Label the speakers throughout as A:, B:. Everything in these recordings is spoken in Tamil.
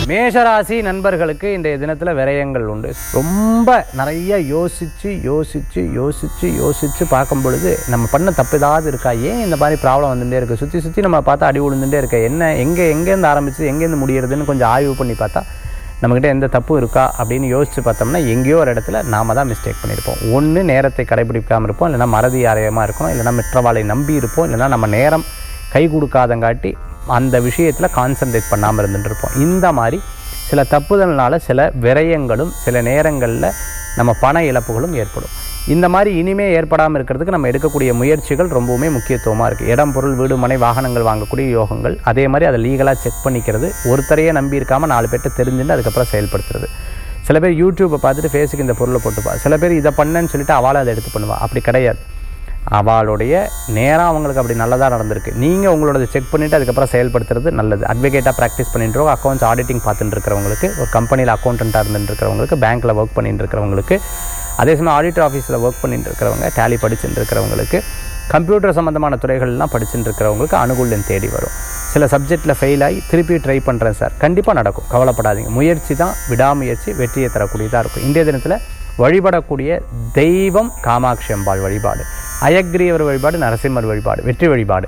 A: மேஷராசி நண்பர்களுக்கு இன்றைய தினத்தில் விரயங்கள் உண்டு ரொம்ப நிறைய யோசித்து யோசித்து யோசித்து யோசித்து பார்க்கும் பொழுது நம்ம பண்ண தப்பு ஏதாவது இருக்கா ஏன் இந்த மாதிரி ப்ராப்ளம் வந்துட்டே இருக்குது சுற்றி சுற்றி நம்ம பார்த்தா அடி விழுந்துட்டே இருக்க என்ன எங்கே எங்கேருந்து ஆரம்பிச்சு எங்கேருந்து முடியறதுன்னு கொஞ்சம் ஆய்வு பண்ணி பார்த்தா நம்மக்கிட்ட எந்த தப்பும் இருக்கா அப்படின்னு யோசித்து பார்த்தோம்னா எங்கேயோ ஒரு இடத்துல நாம தான் மிஸ்டேக் பண்ணியிருப்போம் ஒன்று நேரத்தை கடைபிடிக்காமல் இருப்போம் இல்லைன்னா மறதி ஆரியமாக இருக்கணும் இல்லைன்னா மற்றவாளை நம்பி இருப்போம் இல்லைன்னா நம்ம நேரம் கை கொடுக்காதங்காட்டி அந்த விஷயத்தில் கான்சென்ட்ரேட் பண்ணாமல் இருந்துட்டு இருப்போம் இந்த மாதிரி சில தப்புதல்னால சில விரயங்களும் சில நேரங்களில் நம்ம பண இழப்புகளும் ஏற்படும் இந்த மாதிரி இனிமே ஏற்படாமல் இருக்கிறதுக்கு நம்ம எடுக்கக்கூடிய முயற்சிகள் ரொம்பவுமே முக்கியத்துவமாக இருக்குது இடம் பொருள் வீடு மனை வாகனங்கள் வாங்கக்கூடிய யோகங்கள் அதே மாதிரி அதை லீகலாக செக் பண்ணிக்கிறது ஒருத்தரையே நம்பி இருக்காமல் நாலு பேர்ட்ட தெரிஞ்சுட்டு அதுக்கப்புறம் செயல்படுத்துறது சில பேர் யூடியூப்பை பார்த்துட்டு ஃபேஸுக்கு இந்த பொருளை போட்டுப்பா சில பேர் இதை பண்ணேன்னு சொல்லிட்டு அவளை அதை எடுத்து பண்ணுவா அப்படி கிடையாது அவளுடைய நேரம் அவங்களுக்கு அப்படி நல்லதாக நடந்திருக்கு நீங்கள் உங்களோட செக் பண்ணிவிட்டு அதுக்கப்புறம் செயல்படுத்துறது நல்லது அட்வொகேட்டாக ப்ராக்டிஸ் பண்ணிட்டு இருக்கோம் அக்கௌண்ட்ஸ் ஆடிட்டிங் பார்த்துட்டு இருக்கிறவங்களுக்கு ஒரு கம்பெனியில் அக்கௌண்டண்ட்டாக இருந்துட்டு இருக்கிறவங்களுக்கு பேங்க்கில் ஒர்க் பண்ணிட்டு இருக்கிறவங்களுக்கு அதே சமயம் ஆடிட்டர் ஆஃபீஸில் ஒர்க் பண்ணிட்டு இருக்கிறவங்க டேலி படிச்சுட்டு இருக்கிறவங்களுக்கு கம்ப்யூட்டர் சம்மந்தமான துறைகள்லாம் படிச்சுட்டு இருக்கிறவங்களுக்கு அனுகூல்யம் தேடி வரும் சில சப்ஜெக்டில் ஃபெயில் ஆகி திருப்பி ட்ரை பண்ணுறேன் சார் கண்டிப்பாக நடக்கும் கவலைப்படாதீங்க முயற்சி தான் விடாமுயற்சி வெற்றியை தரக்கூடியதாக இருக்கும் இன்றைய தினத்தில் வழிபடக்கூடிய தெய்வம் காமாட்சி அம்பாள் வழிபாடு அயக்ரீவர் வழிபாடு நரசிம்மர் வழிபாடு வெற்றி வழிபாடு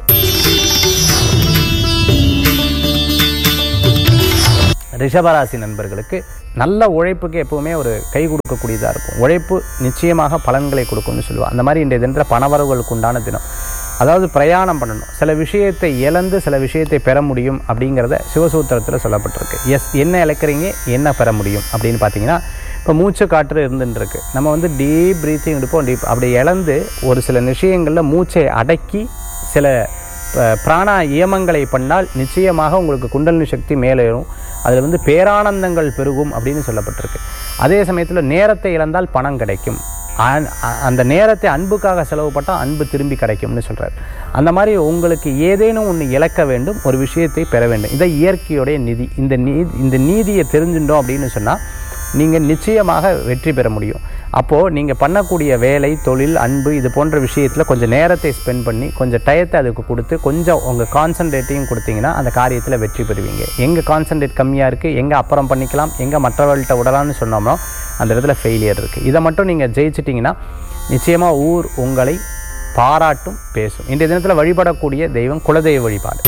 A: ரிஷபராசி நண்பர்களுக்கு நல்ல உழைப்புக்கு எப்பவுமே ஒரு கை கொடுக்கக்கூடியதாக இருக்கும் உழைப்பு நிச்சயமாக பலன்களை கொடுக்கும்னு சொல்லுவாள் அந்த மாதிரி இன்றைய தினத்தில் பணவரவுகளுக்கு உண்டான தினம் அதாவது பிரயாணம் பண்ணணும் சில விஷயத்தை இழந்து சில விஷயத்தை பெற முடியும் அப்படிங்கிறத சிவசூத்திரத்தில் சொல்லப்பட்டிருக்கு எஸ் என்ன இழக்கிறீங்க என்ன பெற முடியும் அப்படின்னு பார்த்தீங்கன்னா இப்போ மூச்சு காற்று இருந்துட்டு இருக்கு நம்ம வந்து டீப் ப்ரீத்திங் எடுப்போம் டீப் அப்படி இழந்து ஒரு சில விஷயங்களில் மூச்சை அடக்கி சில ப- பிராணா இயமங்களை பண்ணால் நிச்சயமாக உங்களுக்கு குண்டலினி சக்தி மேலே ஏறும் அதில் வந்து பேரானந்தங்கள் பெருகும் அப்படின்னு சொல்லப்பட்டிருக்கு அதே சமயத்தில் நேரத்தை இழந்தால் பணம் கிடைக்கும் அ- அ- அந்த நேரத்தை அன்புக்காக செலவுப்பட்டால் அன்பு திரும்பி கிடைக்கும்னு சொல்கிறார் அந்த மாதிரி உங்களுக்கு ஏதேனும் ஒன்று இழக்க வேண்டும் ஒரு விஷயத்தை பெற வேண்டும் இதை இயற்கையுடைய நிதி இந்த நீ இந்த நீதியை தெரிஞ்சுட்டோம் அப்படின்னு சொன்னால் நீங்கள் நிச்சயமாக வெற்றி பெற முடியும் அப்போது நீங்கள் பண்ணக்கூடிய வேலை தொழில் அன்பு இது போன்ற விஷயத்தில் கொஞ்சம் நேரத்தை ஸ்பெண்ட் பண்ணி கொஞ்சம் டயத்தை அதுக்கு கொடுத்து கொஞ்சம் உங்கள் கான்சன்ட்ரேட்டையும் கொடுத்தீங்கன்னா அந்த காரியத்தில் வெற்றி பெறுவீங்க எங்கே கான்சன்ட்ரேட் கம்மியாக இருக்குது எங்கே அப்புறம் பண்ணிக்கலாம் எங்கே மற்றவர்கள்ட்ட விடலாம்னு சொன்னோம்னா அந்த இடத்துல ஃபெயிலியர் இருக்குது இதை மட்டும் நீங்கள் ஜெயிச்சிட்டிங்கன்னா நிச்சயமாக ஊர் உங்களை பாராட்டும் பேசும் இன்றைய தினத்தில் வழிபடக்கூடிய தெய்வம் குலதெய்வ வழிபாடு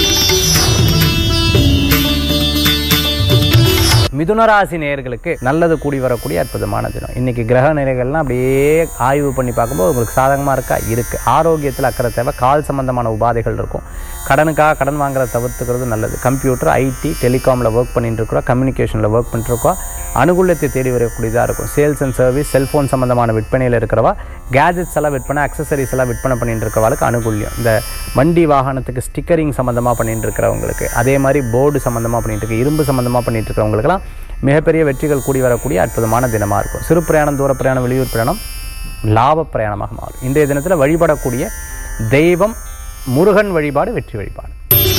A: மிதுனராசி நேயர்களுக்கு நல்லது கூடி வரக்கூடிய அற்புதமான தினம் இன்னைக்கு கிரக நிலைகள்லாம் அப்படியே ஆய்வு பண்ணி பார்க்கும்போது உங்களுக்கு சாதகமாக இருக்கா இருக்கு ஆரோக்கியத்தில் அக்கறை தேவை கால் சம்பந்தமான உபாதைகள் இருக்கும் கடனுக்காக கடன் வாங்குறத தவிர்த்துக்கிறது நல்லது கம்ப்யூட்டர் ஐடி டெலிகாமில் ஒர்க் பண்ணிட்டு இருக்கிறோம் கம்யூனிகேஷனில் ஒர்க் பண்ணிட்டு இருக்கோம் அனுகூலத்தை தேடி வரக்கூடியதாக இருக்கும் சேல்ஸ் அண்ட் சர்வீஸ் செல்ஃபோன் சம்பந்தமான விற்பனையில் இருக்கிறவா கேஜெட்ஸ் எல்லாம் விற்பனை அக்சசரிஸ் எல்லாம் விற்பனை பண்ணிட்டு இருக்கிறவங்களுக்கு அனுகூல்யம் இந்த வண்டி வாகனத்துக்கு ஸ்டிக்கரிங் சம்மந்தமாக பண்ணிட்டு இருக்கிறவங்களுக்கு அதே மாதிரி போர்டு சம்மந்தமாக பண்ணிட்டு இருக்க இரும்பு சம்மந்தமாக பண்ணிட்டு இருக்கிறவங்களுக்குலாம் மிகப்பெரிய வெற்றிகள் கூடி வரக்கூடிய அற்புதமான தினமாக இருக்கும் சிறு பிரயாணம் தூர பிரயாணம் வெளியூர் பிரயாணம் லாப பிரயாணமாக மாறும் இன்றைய தினத்தில் வழிபடக்கூடிய தெய்வம் முருகன் வழிபாடு வெற்றி வழிபாடு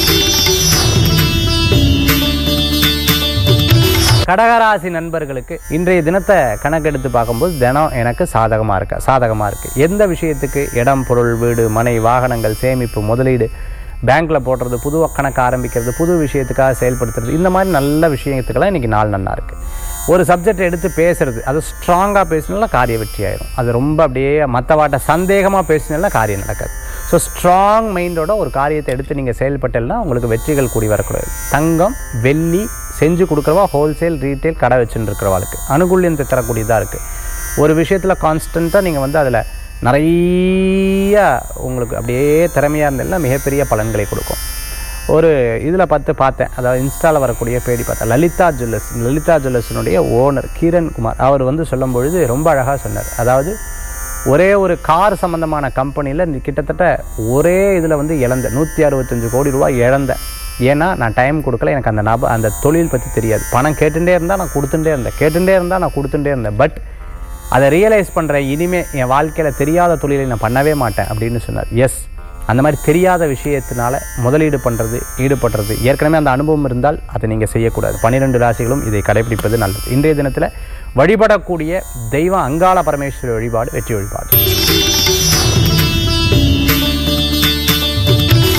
A: கடகராசி நண்பர்களுக்கு இன்றைய தினத்தை கணக்கெடுத்து பார்க்கும்போது தினம் எனக்கு சாதகமாக இருக்கு சாதகமாக இருக்குது எந்த விஷயத்துக்கு இடம் பொருள் வீடு மனை வாகனங்கள் சேமிப்பு முதலீடு பேங்க்கில் போடுறது புது கணக்கு ஆரம்பிக்கிறது புது விஷயத்துக்காக செயல்படுத்துறது இந்த மாதிரி நல்ல விஷயத்துக்கெல்லாம் இன்றைக்கி நாள் நல்லா இருக்குது ஒரு சப்ஜெக்ட் எடுத்து பேசுறது அது ஸ்ட்ராங்காக பேசினால காரிய வெற்றி ஆயிரும் அது ரொம்ப அப்படியே மற்றவாட்ட சந்தேகமாக பேசினால காரியம் நடக்காது ஸோ ஸ்ட்ராங் மைண்டோட ஒரு காரியத்தை எடுத்து நீங்கள் செயல்பட்டேன்னா உங்களுக்கு வெற்றிகள் கூடி வரக்கூடாது தங்கம் வெள்ளி செஞ்சு கொடுக்குறவா ஹோல்சேல் ரீட்டைல் கடை வச்சுட்டு இருக்கிறவாளுக்கு அனுகூல்யத்தை தரக்கூடியதாக இருக்குது ஒரு விஷயத்தில் கான்ஸ்டண்ட்டாக நீங்கள் வந்து அதில் நிறைய உங்களுக்கு அப்படியே திறமையாக இருந்ததுன்னா மிகப்பெரிய பலன்களை கொடுக்கும் ஒரு இதில் பார்த்து பார்த்தேன் அதாவது இன்ஸ்டாவில் வரக்கூடிய பேடி பார்த்தேன் லலிதா ஜுவல்லர்ஸ் லலிதா ஜுவல்லர்ஸினுடைய ஓனர் கிரண் குமார் அவர் வந்து சொல்லும் பொழுது ரொம்ப அழகாக சொன்னார் அதாவது ஒரே ஒரு கார் சம்மந்தமான கம்பெனியில் கிட்டத்தட்ட ஒரே இதில் வந்து இழந்த நூற்றி அறுபத்தஞ்சு கோடி ரூபாய் இழந்தேன் ஏன்னா நான் டைம் கொடுக்கல எனக்கு அந்த நப அந்த தொழில் பற்றி தெரியாது பணம் கேட்டுட்டே இருந்தால் நான் கொடுத்துட்டே இருந்தேன் கேட்டுட்டே இருந்தால் நான் கொடுத்துட்டே இருந்தேன் பட் அதை ரியலைஸ் பண்ணுறேன் இனிமே என் வாழ்க்கையில் தெரியாத தொழிலை நான் பண்ணவே மாட்டேன் அப்படின்னு சொன்னார் எஸ் அந்த மாதிரி தெரியாத விஷயத்தினால முதலீடு பண்ணுறது ஈடுபடுறது ஏற்கனவே அந்த அனுபவம் இருந்தால் அதை நீங்கள் செய்யக்கூடாது பன்னிரெண்டு ராசிகளும் இதை கடைபிடிப்பது நல்லது இன்றைய தினத்தில் வழிபடக்கூடிய தெய்வம் அங்காள பரமேஸ்வரி வழிபாடு வெற்றி வழிபாடு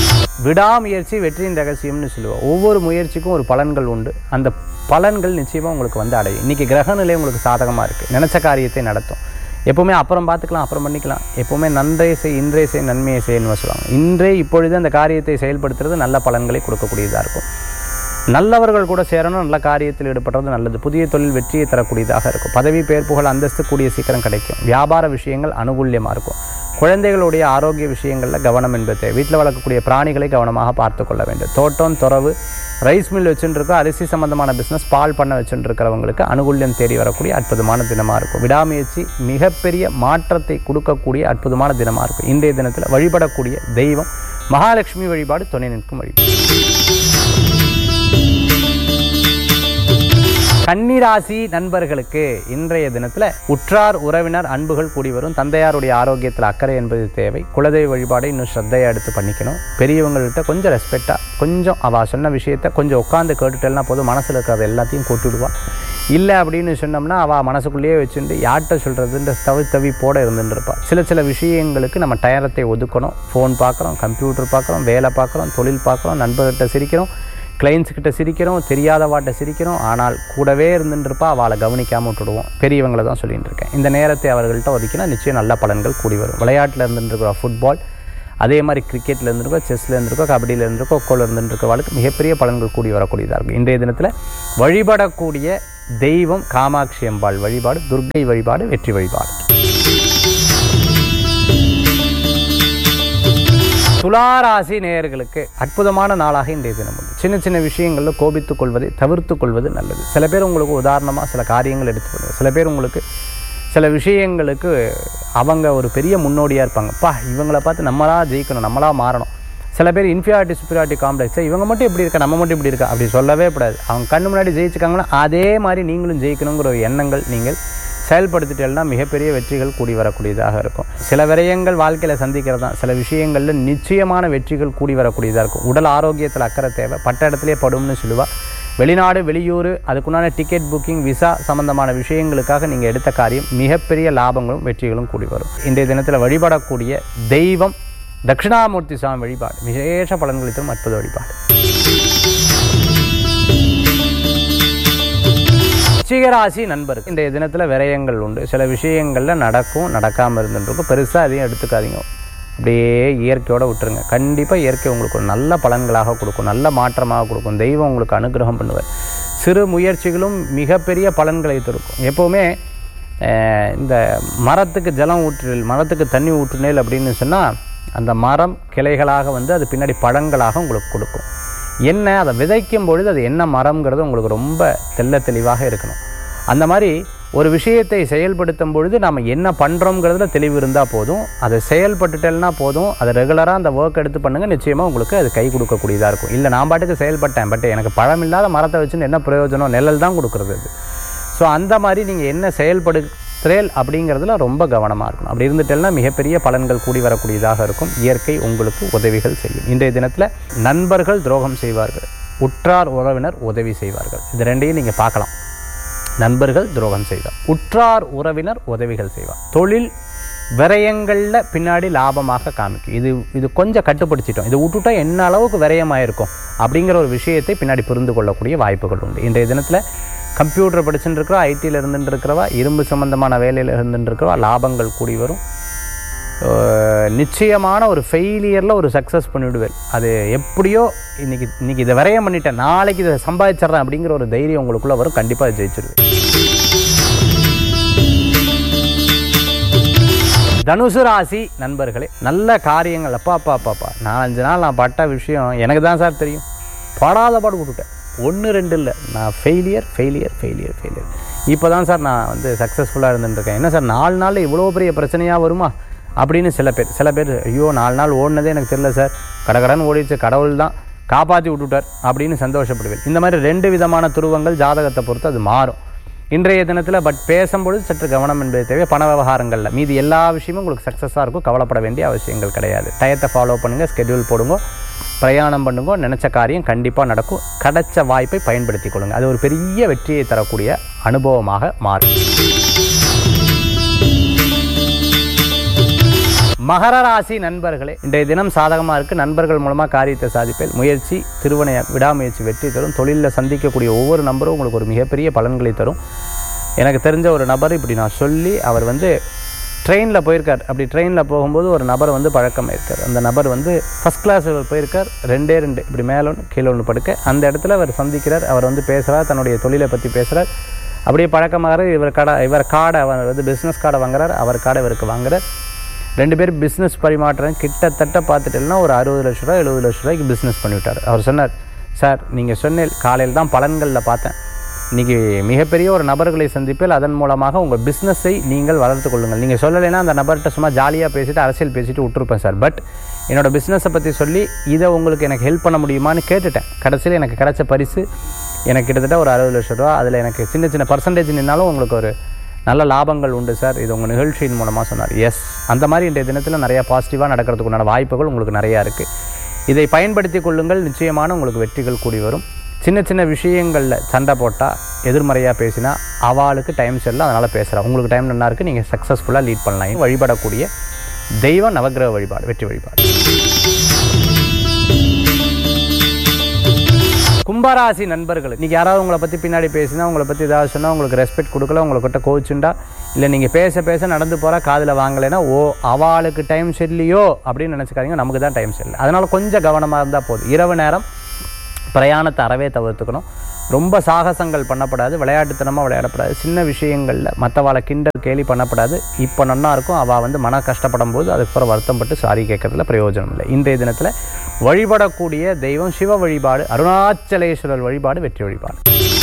A: விடாமுயற்சி வெற்றியின் ரகசியம்னு சொல்லுவோம் ஒவ்வொரு முயற்சிக்கும் ஒரு பலன்கள் உண்டு அந்த பலன்கள் நிச்சயமாக உங்களுக்கு வந்து அடையும் இன்றைக்கி கிரக நிலை உங்களுக்கு சாதகமாக இருக்குது நினச்ச காரியத்தை நடத்தும் எப்போவுமே அப்புறம் பார்த்துக்கலாம் அப்புறம் பண்ணிக்கலாம் எப்போவுமே நன்றே செய் இன்றே செய் நன்மையை செய்யணும்னு சொல்லுவாங்க இன்றே இப்பொழுது அந்த காரியத்தை செயல்படுத்துறது நல்ல பலன்களை கொடுக்கக்கூடியதாக இருக்கும் நல்லவர்கள் கூட சேரணும் நல்ல காரியத்தில் ஈடுபடுறது நல்லது புதிய தொழில் வெற்றியை தரக்கூடியதாக இருக்கும் பதவி பெயர் புகழ் அந்தஸ்து கூடிய சீக்கிரம் கிடைக்கும் வியாபார விஷயங்கள் அனுகூல்யமாக இருக்கும் குழந்தைகளுடைய ஆரோக்கிய விஷயங்களில் கவனம் என்பது தேவை. வீட்டில் வளர்க்கக்கூடிய பிராணிகளை கவனமாக பார்த்து கொள்ள வேண்டும் தோட்டம் துறவு ரைஸ் மில் வச்சுருக்கோம் அரிசி சம்பந்தமான பிஸ்னஸ் பால் பண்ண வச்சுட்டு இருக்கிறவங்களுக்கு அனுகூல்யம் தேடி வரக்கூடிய அற்புதமான தினமாக இருக்கும் விடாமுயற்சி மிகப்பெரிய மாற்றத்தை கொடுக்கக்கூடிய அற்புதமான தினமாக இருக்கும் இன்றைய தினத்தில் வழிபடக்கூடிய தெய்வம் மகாலட்சுமி வழிபாடு துணை நிற்கும் வழிபாடு கன்னிராசி நண்பர்களுக்கு இன்றைய தினத்தில் உற்றார் உறவினர் அன்புகள் கூடி வரும் தந்தையாருடைய ஆரோக்கியத்தில் அக்கறை என்பது தேவை குலதெய்வ வழிபாடை இன்னும் ஸ்ரத்தையாக எடுத்து பண்ணிக்கணும் பெரியவங்கள்ட்ட கொஞ்சம் ரெஸ்பெக்டாக கொஞ்சம் அவள் சொன்ன விஷயத்த கொஞ்சம் உட்காந்து கேட்டுட்டேன்னா போதும் மனசில் இருக்கிறது எல்லாத்தையும் கொட்டிடுவா இல்லை அப்படின்னு சொன்னோம்னா அவள் மனசுக்குள்ளேயே வச்சுட்டு யார்கிட்ட சொல்கிறதுன்ற தவி தவிப்போட இருந்துட்டு இருப்பாள் சில சில விஷயங்களுக்கு நம்ம டயரத்தை ஒதுக்கணும் ஃபோன் பார்க்குறோம் கம்ப்யூட்டர் பார்க்குறோம் வேலை பார்க்குறோம் தொழில் பார்க்குறோம் நண்பர்கிட்ட சிரிக்கிறோம் கிளைண்ட்ஸ் கிட்ட சிரிக்கிறோம் தெரியாதவாட்ட சிரிக்கிறோம் ஆனால் கூடவே இருந்துருப்பா அவளை கவனிக்காமல் விட்டுடுவோம் பெரியவங்களை தான் சொல்லிட்டு இருக்கேன் இந்த நேரத்தை அவர்கள்ட்ட ஒதுக்கினா நிச்சயம் நல்ல பலன்கள் கூடி வரும் விளையாட்டில் இருந்துருக்கிற ஃபுட்பால் அதே மாதிரி கிரிக்கெட்டில் இருந்திருக்கோ செஸ்ஸில் இருந்திருக்கோ கபடியில் இருந்திருக்கோ கொக்கோவில் இருந்துருக்கவாளுக்கு மிகப்பெரிய பலன்கள் கூடி வரக்கூடியதாக இருக்கும் இன்றைய தினத்தில் வழிபடக்கூடிய தெய்வம் காமாட்சி அம்பாள் வழிபாடு துர்க்கை வழிபாடு வெற்றி வழிபாடு துளாராசி நேயர்களுக்கு அற்புதமான நாளாக இன்றைய தினம் உண்டு சின்ன சின்ன விஷயங்களில் கோபித்துக் கொள்வதை தவிர்த்து கொள்வது நல்லது சில பேர் உங்களுக்கு உதாரணமாக சில காரியங்கள் எடுத்து பண்ணுவாங்க சில பேர் உங்களுக்கு சில விஷயங்களுக்கு அவங்க ஒரு பெரிய முன்னோடியாக இருப்பாங்கப்பா இவங்கள பார்த்து நம்மளா ஜெயிக்கணும் நம்மளா மாறணும் சில பேர் இன்ஃபியாரிட்டி சுப்பீரியாரிட்டி காம்ப்ளெக்ஸ் இவங்க மட்டும் இப்படி இருக்கா நம்ம மட்டும் இப்படி இருக்கா அப்படி சொல்லவே கூடாது அவங்க கண்ணு முன்னாடி ஜெயிச்சுக்காங்கன்னா அதே மாதிரி நீங்களும் ஜெயிக்கணுங்கிற ஒரு எண்ணங்கள் நீங்கள் செயல்படுத்திட்டேன்னா மிகப்பெரிய வெற்றிகள் கூடி வரக்கூடியதாக இருக்கும் சில விரயங்கள் வாழ்க்கையில் சந்திக்கிறது தான் சில விஷயங்களில் நிச்சயமான வெற்றிகள் கூடி வரக்கூடியதாக இருக்கும் உடல் ஆரோக்கியத்தில் அக்கறை தேவை பட்ட இடத்துலேயே படும்னு சொல்லுவா வெளிநாடு வெளியூர் அதுக்குண்டான டிக்கெட் புக்கிங் விசா சம்பந்தமான விஷயங்களுக்காக நீங்கள் எடுத்த காரியம் மிகப்பெரிய லாபங்களும் வெற்றிகளும் கூடி வரும் இன்றைய தினத்தில் வழிபடக்கூடிய தெய்வம் தட்சிணாமூர்த்தி சுவாமி வழிபாடு விசேஷ பலன்களை தரும் அற்புத வழிபாடு சிகராசி நண்பருக்கு இன்றைய தினத்தில் விரயங்கள் உண்டு சில விஷயங்களில் நடக்கும் நடக்காமல் இருந்துருக்கும் பெருசாக அதையும் எடுத்துக்காதீங்க அப்படியே இயற்கையோடு விட்டுருங்க கண்டிப்பாக இயற்கை உங்களுக்கு ஒரு நல்ல பலன்களாக கொடுக்கும் நல்ல மாற்றமாக கொடுக்கும் தெய்வம் உங்களுக்கு அனுகிரகம் பண்ணுவார் சிறு முயற்சிகளும் மிகப்பெரிய பலன்களை கொடுக்கும் எப்போவுமே அஹ், இந்த மரத்துக்கு ஜலம் ஊற்றுதல் மரத்துக்கு தண்ணி ஊற்றுனேல் அப்படின்னு சொன்னால் அந்த மரம் கிளைகளாக வந்து அது பின்னாடி பழங்களாக உங்களுக்கு கொடுக்கும் என்ன அதை விதைக்கும் பொழுது அது என்ன மரம்ங்கிறது உங்களுக்கு ரொம்ப தெள்ள தெளிவாக இருக்கணும் அந்த மாதிரி ஒரு விஷயத்தை செயல்படுத்தும் பொழுது நம்ம என்ன பண்ணுறோங்கிறதுல தெளிவு இருந்தால் போதும் அதை செயல்பட்டுட்டேன்னா போதும் அதை ரெகுலராக அந்த ஒர்க் எடுத்து பண்ணுங்கள் நிச்சயமாக உங்களுக்கு அது கை கொடுக்கக்கூடியதாக இருக்கும் இல்லை நான் பாட்டுக்கு செயல்பட்டேன் பட் எனக்கு பழம் இல்லாத மரத்தை வச்சுன்னு என்ன பிரயோஜனம் நிழல் தான் கொடுக்குறது அது ஸோ அந்த மாதிரி நீங்கள் என்ன செயல்படுத்துறேல் அப்படிங்கிறதுல ரொம்ப கவனமாக இருக்கணும் அப்படி இருந்துட்டேன்னா மிகப்பெரிய பலன்கள் கூடி வரக்கூடியதாக இருக்கும் இயற்கை உங்களுக்கு உதவிகள் செய்யும் இன்றைய தினத்தில் நண்பர்கள் துரோகம் செய்வார்கள் உற்றார் உறவினர் உதவி செய்வார்கள் இது ரெண்டையும் நீங்கள் பார்க்கலாம் நண்பர்கள் துரோகம் செய்வார் உற்றார் உறவினர் உதவிகள் செய்வார் தொழில் விரயங்களில் பின்னாடி லாபமாக காமிக்கும் இது இது கொஞ்சம் கட்டுப்படுத்திட்டோம் இது விட்டுட்டா என்ன அளவுக்கு விரயமாயிருக்கும் அப்படிங்கிற ஒரு விஷயத்தை பின்னாடி புரிந்து கொள்ளக்கூடிய வாய்ப்புகள் உண்டு இன்றைய தினத்தில் கம்ப்யூட்டர் படிச்சுட்டு இருக்கிறவா ஐடியில் இருந்துட்டு இருக்கிறவா இரும்பு சம்பந்தமான வேலையில் இருந்துட்டு இருக்கிறவா லாபங்கள் கூடி வரும் அஹ் நிச்சயமான ஒரு ஃபெயிலியரில் ஒரு சக்ஸஸ் பண்ணிவிடுவேன் அது எப்படியோ இன்னைக்கு இன்னைக்கு இதை விரயம் பண்ணிட்டேன் நாளைக்கு இதை சம்பாதிச்சிட்றேன் அப்படிங்கிற ஒரு தைரியம் உங்களுக்குள்ளே வரும் கண்டிப்பாக அதை ஜெயிச்சிருவேன் தனுசு ராசி நண்பர்களே நல்ல காரியங்கள் அப்பா அப்பா அப்பா அப்பா நாலஞ்சு நாள் நான் பட்ட விஷயம் எனக்கு தான் சார் தெரியும் படாத பாடு விட்டுட்டேன் ஒன்று ரெண்டு இல்லை நான் ஃபெயிலியர் ஃபெயிலியர் ஃபெயிலியர் ஃபெயிலியர் இப்போ தான் சார் நான் வந்து சக்ஸஸ்ஃபுல்லாக இருந்துட்டுருக்கேன் என்ன சார் நாலு நாளில் இவ்வளோ பெரிய பிரச்சனையாக வருமா அப்படின்னு சில பேர் சில பேர் ஐயோ நாலு நாள் ஓடினதே எனக்கு தெரியல சார் கடகடன்னு ஓடிடுச்சு கடவுள் தான் காப்பாற்றி விட்டுட்டார் அப்படின்னு சந்தோஷப்படுவேன் இந்த மாதிரி ரெண்டு விதமான துருவங்கள் ஜாதகத்தை பொறுத்து அது மாறும் இன்றைய தினத்தில் பட் பேசும்பொழுது சற்று கவனம் என்பது தேவை பண விவகாரங்களில் மீதி எல்லா விஷயமும் உங்களுக்கு சக்ஸஸாக இருக்கும் கவலைப்பட வேண்டிய அவசியங்கள் கிடையாது டயத்தை ஃபாலோ பண்ணுங்கள் ஸ்கெடியூல் போடுங்க பிரயாணம் பண்ணுங்க நினச்ச காரியம் கண்டிப்பாக நடக்கும் கிடைச்ச வாய்ப்பை பயன்படுத்தி கொள்ளுங்கள் அது ஒரு பெரிய வெற்றியை தரக்கூடிய அனுபவமாக மாறும் மகர ராசி நண்பர்களே இன்றைய தினம் சாதகமாக இருக்குது நண்பர்கள் மூலமாக காரியத்தை சாதிப்பேன் முயற்சி திருவனைய விடாமுயற்சி வெற்றி தரும் தொழிலில் சந்திக்கக்கூடிய ஒவ்வொரு நபரும் உங்களுக்கு ஒரு மிகப்பெரிய பலன்களை தரும் எனக்கு தெரிஞ்ச ஒரு நபர் இப்படி நான் சொல்லி அவர் வந்து ட்ரெயினில் போயிருக்கார் அப்படி ட்ரெயினில் போகும்போது ஒரு நபர் வந்து பழக்கமாயிருக்கார் அந்த நபர் வந்து ஃபஸ்ட் கிளாஸ் போயிருக்கார் ரெண்டே ரெண்டு இப்படி மேலே ஒன்று கீழே ஒன்று படுக்க அந்த இடத்துல அவர் சந்திக்கிறார் அவர் வந்து பேசுகிறார் தன்னுடைய தொழிலை பற்றி பேசுகிறார் அப்படியே பழக்கமாக இவர் கடை இவர் கார்டை அவர் வந்து பிஸ்னஸ் கார்டை வாங்குறார் அவர் கார்டை இவருக்கு வாங்குறார் ரெண்டு பேரும் பிஸ்னஸ் பரிமாற்றம் கிட்டத்தட்ட பார்த்துட்டேன்னா ஒரு அறுபது லட்ச ரூபா எழுபது லட்ச ரூபாய்க்கு பிஸ்னஸ் பண்ணிவிட்டார் அவர் சொன்னார் சார் நீங்கள் சொன்னேன் காலையில் தான் பலன்களில் பார்த்தேன் இன்றைக்கி மிகப்பெரிய ஒரு நபர்களை சந்திப்பில் அதன் மூலமாக உங்கள் பிஸ்னஸை நீங்கள் வளர்த்து கொள்ளுங்கள் நீங்கள் சொல்லலைன்னா அந்த நபர்கிட்ட சும்மா ஜாலியாக பேசிட்டு அரசியல் பேசிட்டு விட்டுருப்பேன் சார் பட் என்னோட பிஸ்னஸை பற்றி சொல்லி இதை உங்களுக்கு எனக்கு ஹெல்ப் பண்ண முடியுமான்னு கேட்டுட்டேன் கடைசியில் எனக்கு கிடைச்ச பரிசு எனக்கு கிட்டத்தட்ட ஒரு அறுபது லட்ச ரூபா அதில் எனக்கு சின்ன சின்ன பர்சன்டேஜ் நின்னாலும் உங்களுக்கு ஒரு நல்ல லாபங்கள் உண்டு சார் இது உங்கள் நிகழ்ச்சியின் மூலமாக சொன்னார் எஸ் அந்த மாதிரி இன்றைய தினத்தில் நிறையா பாசிட்டிவாக நடக்கிறதுக்கு உண்டான வாய்ப்புகள் உங்களுக்கு நிறையா இருக்குது இதை பயன்படுத்தி கொள்ளுங்கள் நிச்சயமான உங்களுக்கு வெற்றிகள் கூடி வரும் சின்ன சின்ன விஷயங்களில் சண்டை போட்டால் எதிர்மறையாக பேசினா அவளுக்கு டைம் சரியில்லை அதனால் பேசுகிறேன் உங்களுக்கு டைம் நல்லா இருக்குது நீங்கள் சக்ஸஸ்ஃபுல்லாக லீட் பண்ணலாம் வழிபடக்கூடிய தெய்வம் நவக்கிரக வழிபாடு வெற்றி வழிபாடு கும்பராசி நண்பர்கள் இன்னைக்கு யாராவது உங்களை பற்றி பின்னாடி பேசினா உங்களை பற்றி ஏதாவது சொன்னால் உங்களுக்கு ரெஸ்பெக்ட் கொடுக்கல உங்கள்கிட்ட கோச்சுண்டா இல்லை நீங்கள் பேச பேச நடந்து போகிறா காதில் வாங்கலைன்னா ஓ அவளுக்கு டைம் சரியில்லையோ அப்படின்னு நினச்சிக்காதீங்க நமக்கு தான் டைம் சரியில்லை அதனால் கொஞ்சம் கவனமாக இருந்தால் போதும் இரவு நேரம் பிரயாணத்தை அறவே தவிர்த்துக்கணும் ரொம்ப சாகசங்கள் பண்ணப்படாது விளையாட்டுத்தனமாக விளையாடப்படாது சின்ன விஷயங்களில் மற்றவாளை கிண்டல் கேலி பண்ணப்படாது இப்போ நன்னா இருக்கும் அவள் வந்து மன கஷ்டப்படும் போது அதுக்கப்புறம் வருத்தப்பட்டு சாரி கேட்கறதுல பிரயோஜனம் இல்லை இன்றைய தினத்தில் வழிபடக்கூடிய தெய்வம் சிவ வழிபாடு அருணாச்சலேஸ்வரர் வழிபாடு வெற்றி வழிபாடு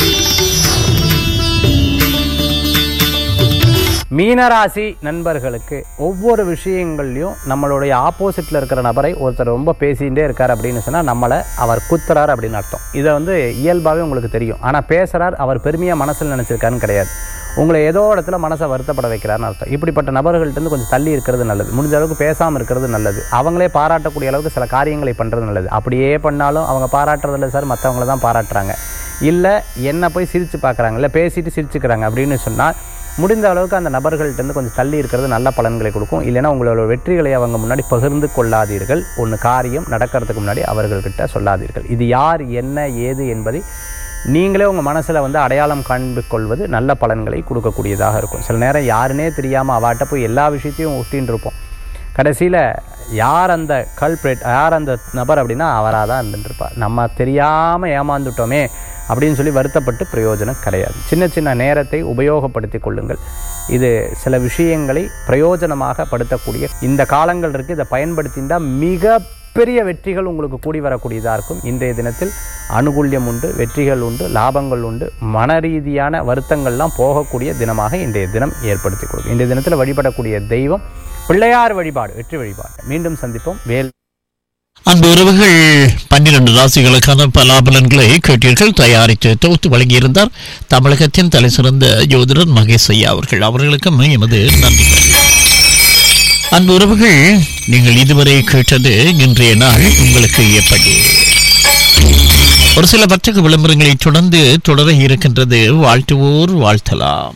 A: மீனராசி நண்பர்களுக்கு ஒவ்வொரு விஷயங்கள்லையும் நம்மளுடைய ஆப்போசிட்டில் இருக்கிற நபரை ஒருத்தர் ரொம்ப பேசிகிட்டே இருக்கார் அப்படின்னு சொன்னால் நம்மளை அவர் குத்துறார் அப்படின்னு அர்த்தம் இதை வந்து இயல்பாகவே உங்களுக்கு தெரியும் ஆனால் பேசுகிறார் அவர் பெருமையாக மனசில் நினச்சிருக்காருன்னு கிடையாது உங்களை ஏதோ இடத்துல மனசை வருத்தப்பட வைக்கிறாருன்னு அர்த்தம் இப்படிப்பட்ட நபர்கள்ட்டேருந்து கொஞ்சம் தள்ளி இருக்கிறது நல்லது முடிஞ்ச அளவுக்கு பேசாமல் இருக்கிறது நல்லது அவங்களே பாராட்டக்கூடிய அளவுக்கு சில காரியங்களை பண்ணுறது நல்லது அப்படியே பண்ணாலும் அவங்க பாராட்டுறதில்ல சார் மற்றவங்கள தான் பாராட்டுறாங்க இல்லை என்ன போய் சிரித்து பார்க்குறாங்க இல்லை பேசிட்டு சிரிச்சுக்கிறாங்க அப்படின்னு சொன்னால் முடிந்த அளவுக்கு அந்த நபர்கள்ட்டேருந்து கொஞ்சம் தள்ளி இருக்கிறது நல்ல பலன்களை கொடுக்கும் இல்லைன்னா உங்களோட வெற்றிகளை அவங்க முன்னாடி பகிர்ந்து கொள்ளாதீர்கள் ஒன்று காரியம் நடக்கிறதுக்கு முன்னாடி அவர்கள்கிட்ட சொல்லாதீர்கள் இது யார் என்ன ஏது என்பதை நீங்களே உங்கள் மனசில் வந்து அடையாளம் காண்பு கொள்வது நல்ல பலன்களை கொடுக்கக்கூடியதாக இருக்கும் சில நேரம் யாருன்னே தெரியாமல் அவாட்ட போய் எல்லா விஷயத்தையும் ஒட்டின்னு இருப்போம் கடைசியில் யார் அந்த கல்பிரேட் யார் அந்த நபர் அப்படின்னா அவராக தான் இருந்துட்டுருப்பார் நம்ம தெரியாமல் ஏமாந்துட்டோமே அப்படின்னு சொல்லி வருத்தப்பட்டு பிரயோஜனம் கிடையாது சின்ன சின்ன நேரத்தை உபயோகப்படுத்தி கொள்ளுங்கள் இது சில விஷயங்களை பிரயோஜனமாக படுத்தக்கூடிய இந்த காலங்கள் இருக்குது இதை பயன்படுத்தினா மிக பெரிய வெற்றிகள் உங்களுக்கு கூடி வரக்கூடியதாக இருக்கும் இன்றைய தினத்தில் அனுகூல்யம் உண்டு வெற்றிகள் உண்டு லாபங்கள் உண்டு மன ரீதியான வருத்தங்கள்லாம் போகக்கூடிய தினமாக இன்றைய தினம் ஏற்படுத்தி கொடுக்கும் இன்றைய தினத்தில் வழிபடக்கூடிய தெய்வம் பிள்ளையார் வழிபாடு வெற்றி வழிபாடு மீண்டும் சந்திப்போம் வேல்
B: அன்பு உறவுகள் பன்னிரண்டு ராசிகளுக்கான பலாபலன்களை கேட்டீர்கள் தயாரித்து தொகுத்து வழங்கியிருந்தார் தமிழகத்தின் தலைசிறந்த ஜோதிடர் மகேஷ் ஐயா அவர்கள் அவர்களுக்கும் எமது நன்றிகள் அன்பு உறவுகள் நீங்கள் இதுவரை கேட்டது இன்றைய நாள் உங்களுக்கு எப்படி ஒரு சில வர்த்தக விளம்பரங்களை தொடர்ந்து தொடர இருக்கின்றது வாழ்த்துவோர் வாழ்த்தலாம்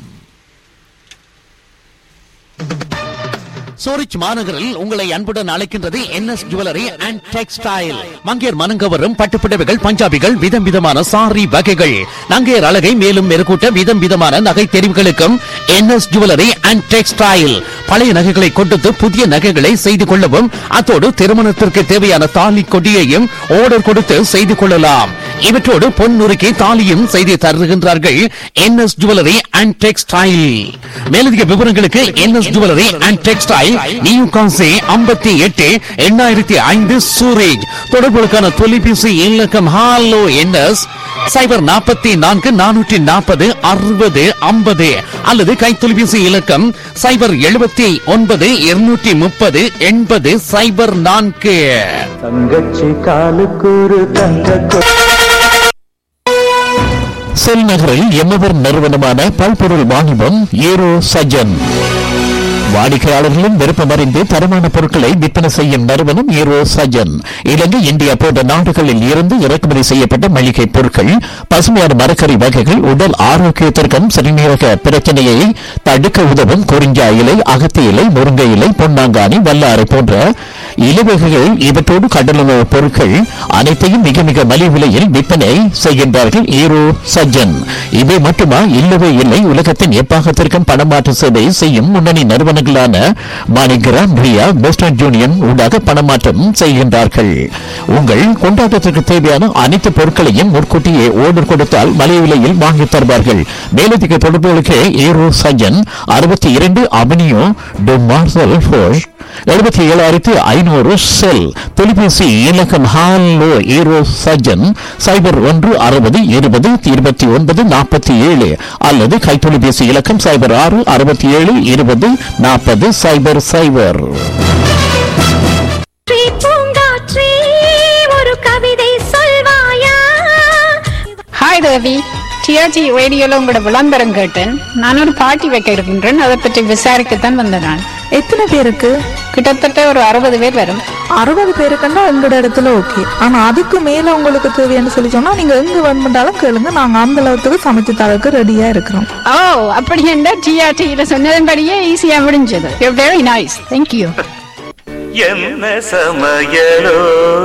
B: சூரிச் மாநகரில் உங்களை அன்புடன் அழைக்கின்றது என்எஸ் ஜுவல்லரி அண்ட் டெக்ஸ்டைல் மங்கேர் மனங்கவரும் பட்டுப்புடவைகள் பஞ்சாபிகள் விதம் விதமான சாரி வகைகள் நங்கேர் அழகை மேலும் மெருகூட்ட விதம் விதமான நகை தெரிவுகளுக்கும் என்எஸ் ஜுவல்லரி அண்ட் டெக்ஸ்டைல் பழைய நகைகளை கொடுத்து புதிய நகைகளை செய்து கொள்ளவும் அத்தோடு திருமணத்திற்கு தேவையான தாலி கொடியையும் ஆர்டர் கொடுத்து செய்து கொள்ளலாம் இவற்றோடு பொன் நுறுக்கி தாலியும் செய்து தருகின்றார்கள் என்எஸ் ஜுவல்லரி அண்ட் டெக்ஸ்டைல் மேலதிக விவரங்களுக்கு NS jewellery and textile new கான்சி ஐம்பத்தி எட்டு எண்ணாயிரத்தி ஐந்து சூரேஜ் தொடர்புகளுக்கான தொலைபேசி இலக்கம் ஹாலோ என்எஸ் சைபர் நாற்பத்தி நான்கு நானூற்றி நாற்பது அறுபது ஐம்பது அல்லது கைத்தொலைபேசி இலக்கம் சைபர் எழுபத்தி ஒன்பது இருநூற்றி முப்பது எண்பது சைபர் நான்கு
C: தங்கச்சி காலுக்கூறு தங்க
B: செல் நகரில் எம்மவர் நிறுவனமான பல்பொருள் வாணிபம் ஏரோ சஜன் வாடிக்கையாளர்களும் விருப்பம் அறிந்து தரமான பொருட்களை விற்பனை செய்யும் நிறுவனம் ஈரோ சஜன் இலங்கை இந்தியா போன்ற நாடுகளில் இருந்து இறக்குமதி செய்யப்பட்ட மளிகை பொருட்கள் பசுமையான மரக்கறி வகைகள் உடல் ஆரோக்கியத்திற்கும் சிறுநீரக பிரச்சனையை தடுக்க உதவும் குறிஞ்சா இலை அகத்தி இலை முருங்கை இலை பொன்னாங்கானி வல்லாறு போன்ற இலவகைகள் இவற்றோடு கடலுணவு பொருட்கள் அனைத்தையும் மிக மிக மலிவு விலையில் விற்பனை செய்கின்றார்கள் ஈரோ சஜ்ஜன் இவை மட்டுமா இல்லவே இல்லை உலகத்தின் எப்பாகத்திற்கும் பணமாற்று சேவை செய்யும் முன்னணி நிறுவனங்களான மாணிகிராம் ரியா வெஸ்டர்ன் யூனியன் ஊடாக பணமாற்றம் செய்கின்றார்கள் உங்கள் கொண்டாட்டத்திற்கு தேவையான அனைத்து பொருட்களையும் முன்கூட்டியே ஓர்டர் கொடுத்தால் மலிவு விலையில் வாங்கித் தருவார்கள் மேலதிக தொடர்புகளுக்கு ஈரோ சஜ்ஜன் அறுபத்தி இரண்டு அவனியோ டு மார்சல் ஃபோர்ஸ் எழுபத்தி ஏழாயிரத்தி ஐநூறு செல் தொலைபேசி இலக்கம் ஹாலோ ஈரோ சஜன் சைபர் ஒன்று அறுபது இருபது இருபத்தி ஒன்பது நாற்பத்தி ஏழு அல்லது கைத்தொலைபேசி இலக்கம் சைபர் ஆறு அறுபத்தி ஏழு இருபது நாற்பது சைபர் சைபர்
D: பூங்காற்றே, பூங்காற்றே, ஒரு கவிதை சொல்வாயா
E: ஹாய் தேவி டிஆர்ஜி ரேடியோல உங்களோட விளம்பரம் கேட்டேன் நான் ஒரு பார்ட்டி வைக்க இருக்கின்றேன் அதை பற்றி விசாரிக்கத்தான் வந்தேன் நான்
F: எத்தனை பேருக்கு
E: கிட்டத்தட்ட ஒரு அறுபது பேர் வரும்
F: அறுபது பேருக்குன்னா எங்களோட இடத்துல ஓகே ஆனா அதுக்கு மேல உங்களுக்கு தேவைன்னு சொல்லி சொன்னா நீங்க எங்க வேணுமென்றாலும் கேளுங்க நாங்க அந்த அளவுக்கு சமைச்சு தரக்கு ரெடியா இருக்கிறோம்
E: ஓ அப்படி என்ன டிஆர்டியில சொன்னதன்படியே ஈஸியா முடிஞ்சது வெரி நைஸ் தேங்க்யூ
C: என்ன சமையலோ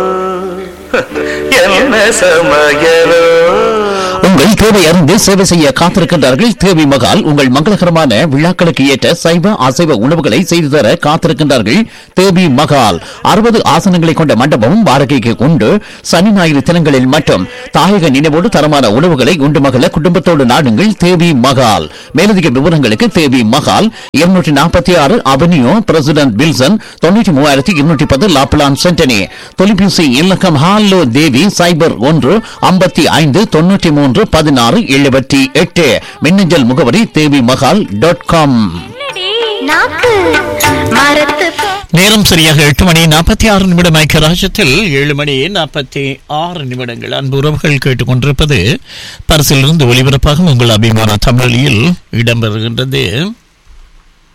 C: என்ன சமையலோ
B: உங்கள் தேவை அறிந்து சேவை செய்ய காத்திருக்கின்றார்கள் தேவி மகால் உங்கள் மங்களகரமான விழாக்களுக்கு ஏற்ற சைவ அசைவ உணவுகளை செய்து தர காத்திருக்கின்றார்கள் தேவி மகால் அறுபது ஆசனங்களை கொண்ட மண்டபமும் வாடகைக்கு உண்டு சனி ஞாயிறு தினங்களில் மட்டும் தாயக நினைவோடு தரமான உணவுகளை உண்டு மகள குடும்பத்தோடு நாடுங்கள் தேவி மகால் மேலதிக விவரங்களுக்கு தேவி மகால் இருநூற்றி நாற்பத்தி ஆறு அவென்யூ பிரசிடென்ட் வில்சன் தொண்ணூற்றி மூவாயிரத்தி இருநூற்றி பத்து லாப்லான் சென்டனி தொலைபேசி இலக்கம் ஹாலோ தேவி சைபர் ஒன்று ஐம்பத்தி ஐந்து தொண்ணூற்றி மூன்று பதினாறு எழுபத்தி எட்டு மின்னஞ்சல் முகவரி தேவி மகால் டாட் காம்
D: நாக்கு மரத்து போ-
B: நேரம் சரியாக எட்டு மணி நாற்பத்தி ஆறு நிமிடம் ஐக்கியராஜ்யத்தில் ஏழு மணி நாற்பத்தி ஆறு நிமிடங்கள் அன்பு உறவுகள் கேட்டுக்கொண்டிருப்பது பரிசிலிருந்து ஒலிபரப்பாகும் உங்கள் அபிமான தமிழில் இடம்பெறுகின்றது